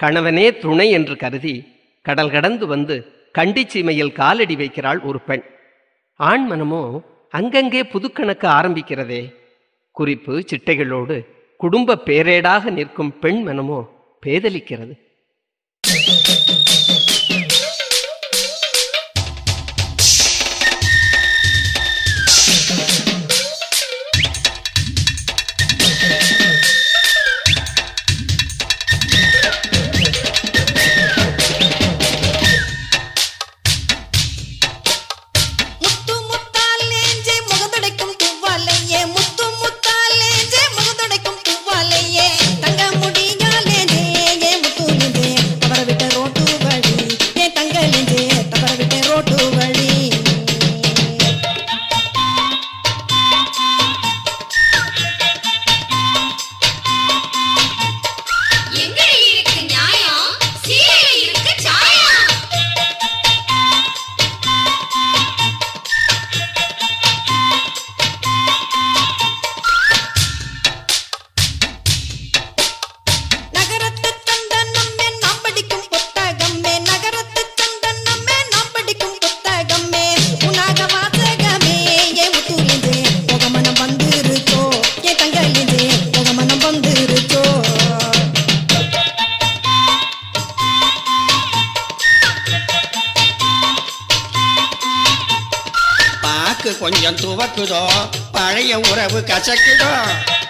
கணவனே துணை என்று கருதி கடல் கடந்து வந்து கண்டிச்சீமையில் காலடி வைக்கிறாள் ஒரு பெண் ஆண் மனமோ அங்கங்கே புதுக்கணக்கு ஆரம்பிக்கிறதே குறிப்பு சிட்டைகளோடு குடும்ப பேரேடாக நிற்கும் பெண் மனமோ பேதலிக்கிறது முத்து முத்தாலேஞ்சே முகதுடைக்கும் துவாலையே முத்து முத்தாலேஞ்சே முகதுடைக்கும் துவாலையே தங்க முடியாலேஞ்சே ஏ முத்துலேஞ்சே தவற விட்ட ரோட்டு வழி ஏ தங்கலேஞ்சே தவற விட்ட ரோட்டு வழி எங்கடி இருக்கு நியாயம் சீலையில இருக்கு சாயம் நகரத்து சந்தனமே நாம் படிக்கும் புத்தகமே நகரத்து சந்தனமே நாம் படிக்கும் புத்தகமே உனாக வாசகமே ஏ முத்துலேஞ்சே முகமனம் வந்துருச்சோ ஏ தங்கலேஞ்சே முகமனம் வந்துருச்சோ பாக்கு கொஞ்சம் துவக்குதோ பழைய உறவு கசக்குதோ